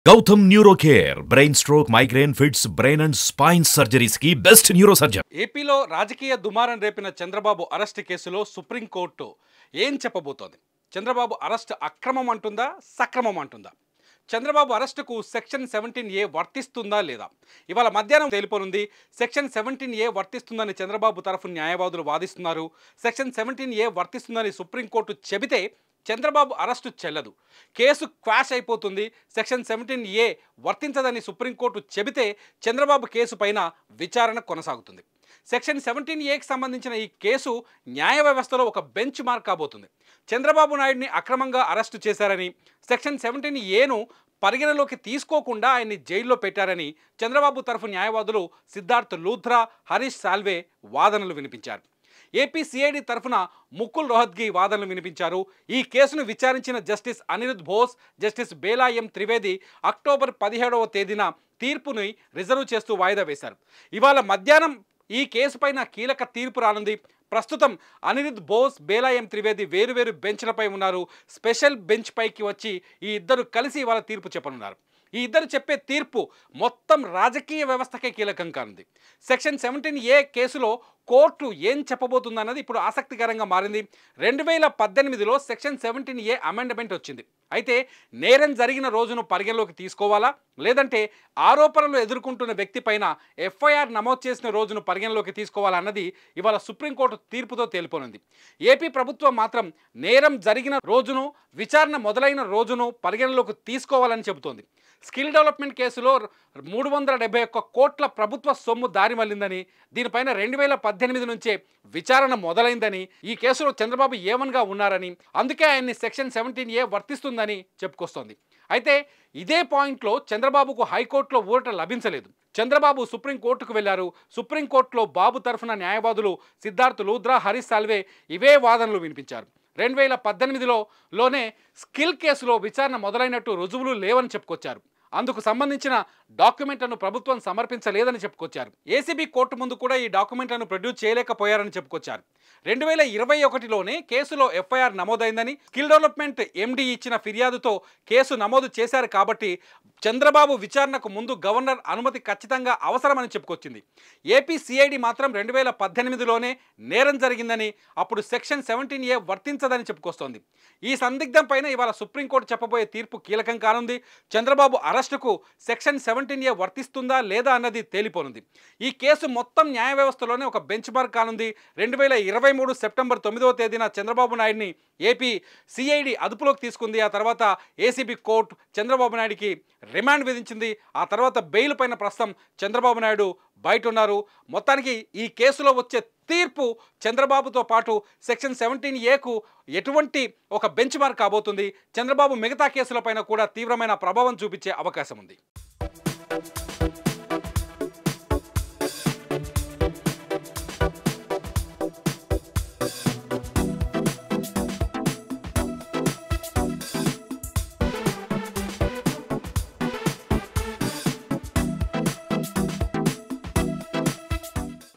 Gautam neuro care brain stroke migraine fits brain and spine surgeries కి best neuro surgeon ఏపీలో రాజకీయ దుమారం రేపిన చంద్రబాబు అరెస్ట్ కేసులో సుప్రీంకోర్టు ఏం చెప్పబోతోంది చంద్రబాబు అరెస్ట్ అక్రమం అంటుందా సక్రమం అంటుందా చంద్రబాబు అరెస్టుకు సెక్షన్ సెవెంటీన్ ఏ వర్తిస్తుందా లేదా ఇవాళ మధ్యాహ్నం తేలిపోనుంది సెక్షన్ సెవెంటీన్ ఏ వర్తిస్తుందని చంద్రబాబు తరఫు న్యాయవాదులు వాదిస్తున్నారు సెక్షన్ సెవెంటీన్ ఏ వర్తిస్తుందని సుప్రీంకోర్టు చెబితే చంద్రబాబు అరెస్టు చెల్లదు కేసు క్వాష్ అయిపోతుంది సెక్షన్ సెవెంటీన్ ఏ వర్తించదని సుప్రీంకోర్టు చెబితే చంద్రబాబు కేసు పైన విచారణ కొనసాగుతుంది సెక్షన్ సెవెంటీన్ ఏకి సంబంధించిన ఈ కేసు న్యాయ వ్యవస్థలో ఒక బెంచ్ మార్క్ కాబోతుంది చంద్రబాబు నాయుడిని అక్రమంగా అరెస్టు చేశారని సెక్షన్ సెవెంటీన్ ఏను పరిగణలోకి తీసుకోకుండా ఆయన్ని జైల్లో పెట్టారని చంద్రబాబు తరఫు న్యాయవాదులు సిద్ధార్థ్ లూథ్రా హరీష్ సాల్వే వాదనలు వినిపించారు ఏపీ సిఐడి తరఫున ముకుల్ రోహత్గి వాదనలు వినిపించారు ఈ కేసును విచారించిన justice Anirudh Bose justice Bela M Trivedi October పదిహేడవ తేదీన తీర్పుని రిజర్వ్ చేస్తూ వాయిదా వేశారు ఇవాళ మధ్యాహ్నం ఈ కేసు పైన కీలక తీర్పు రానుంది ప్రస్తుతం అనిరుద్ బోస్ బేలా ఎం త్రివేది వేరువేరు బెంచ్లపై ఉన్నారు స్పెషల్ బెంచ్ పైకి వచ్చి ఈ ఇద్దరు కలిసి ఇవాళ తీర్పు చెప్పనున్నారు ఈ ఇద్దరు చెప్పే తీర్పు మొత్తం రాజకీయ వ్యవస్థకే కీలకం కానుంది సెక్షన్ సెవెంటీన్ ఏ కేసులో కోర్టు ఏం చెప్పబోతుందన్నది ఇప్పుడు ఆసక్తికరంగా మారింది రెండు వేల పద్దెనిమిదిలో సెక్షన్ సెవెంటీన్ ఏ అమెండ్మెంట్ వచ్చింది అయితే నేరం జరిగిన రోజును పరిగణలోకి తీసుకోవాలా లేదంటే ఆరోపణలు ఎదుర్కొంటున్న వ్యక్తి పైన ఎఫ్ఐఆర్ నమోదు చేసిన రోజును పరిగణలోకి తీసుకోవాలన్నది ఇవాళ సుప్రీంకోర్టు తీర్పుతో తేలిపోనుంది ఏపీ ప్రభుత్వం మాత్రం నేరం జరిగిన రోజును విచారణ మొదలైన రోజును పరిగణలోకి తీసుకోవాలని చెబుతోంది స్కిల్ డెవలప్మెంట్ కేసులో మూడు వందల డెబ్బై ఒక్క కోట్ల ప్రభుత్వ సొమ్ము దారి మళ్లిందని దీనిపైన రెండు వేల పద్దెనిమిది నుంచే విచారణ మొదలైందని ఈ కేసులో చంద్రబాబు ఏవన్గా ఉన్నారని అందుకే ఆయన్ని సెక్షన్ సెవెంటీన్ ఏ వర్తిస్తుందని చెప్పుకొస్తోంది అయితే ఇదే పాయింట్లో చంద్రబాబుకు హైకోర్టులో ఊరట లభించలేదు చంద్రబాబు సుప్రీంకోర్టుకు వెళ్లారు సుప్రీంకోర్టులో బాబు తరఫున న్యాయవాదులు సిద్ధార్థ్ లూద్రా హరీష్ సాల్వే ఇవే వాదనలు వినిపించారు రెండు వేల పద్దెనిమిదిలో లోనే స్కిల్ కేసులో విచారణ మొదలైనట్టు రుజువులు లేవని చెప్పుకొచ్చారు అందుకు సంబంధించిన డాక్యుమెంట్లను ప్రభుత్వం సమర్పించలేదని చెప్పుకొచ్చారు ఏసీబీ కోర్టు ముందు కూడా ఈ డాక్యుమెంట్లను ప్రొడ్యూస్ చేయలేకపోయారని చెప్పుకొచ్చారు రెండు వేల ఇరవై ఒకటిలోనే కేసులో ఎఫ్ఐఆర్ నమోదైందని స్కిల్ డెవలప్మెంట్ ఎండీ ఇచ్చిన ఫిర్యాదుతో కేసు నమోదు చేశారు కాబట్టి చంద్రబాబు విచారణకు ముందు గవర్నర్ అనుమతి ఖచ్చితంగా అవసరమని చెప్పుకొచ్చింది ఏపీ సిఐడి మాత్రం రెండు వేల పద్దెనిమిదిలోనే నేరం జరిగిందని అప్పుడు సెక్షన్ సెవెంటీన్ ఏ వర్తించదని చెప్పుకొస్తోంది ఈ సందిగ్ధం పైన ఇవాళ సుప్రీంకోర్టు చెప్పబోయే తీర్పు కీలకం కానుంది చంద్రబాబు అరెస్టుకు సెక్షన్ సెవెంటీన్ ఏ వర్తిస్తుందా లేదా అన్నది తేలిపోనుంది ఈ కేసు మొత్తం న్యాయ వ్యవస్థలోనే ఒక బెంచ్ మార్క్ కానుంది రెండు వేల ఇరవై మూడు సెప్టెంబర్ తొమ్మిదవ తేదీన చంద్రబాబు నాయుడిని ఏపీ సిఐడి అదుపులోకి తీసుకుంది ఆ తర్వాత ఏసీబీ కోర్టు చంద్రబాబు నాయుడికి రిమాండ్ విధించింది ఆ తర్వాత బెయిల్ పైన ప్రస్తుతం చంద్రబాబు నాయుడు బయట ఉన్నారు మొత్తానికి ఈ కేసులో వచ్చే తీర్పు చంద్రబాబుతో పాటు సెక్షన్ సెవెంటీన్ ఏకు ఎటువంటి ఒక బెంచ్ మార్క్ కాబోతుంది చంద్రబాబు మిగతా కేసులపైన కూడా తీవ్రమైన ప్రభావం చూపించే అవకాశం ఉంది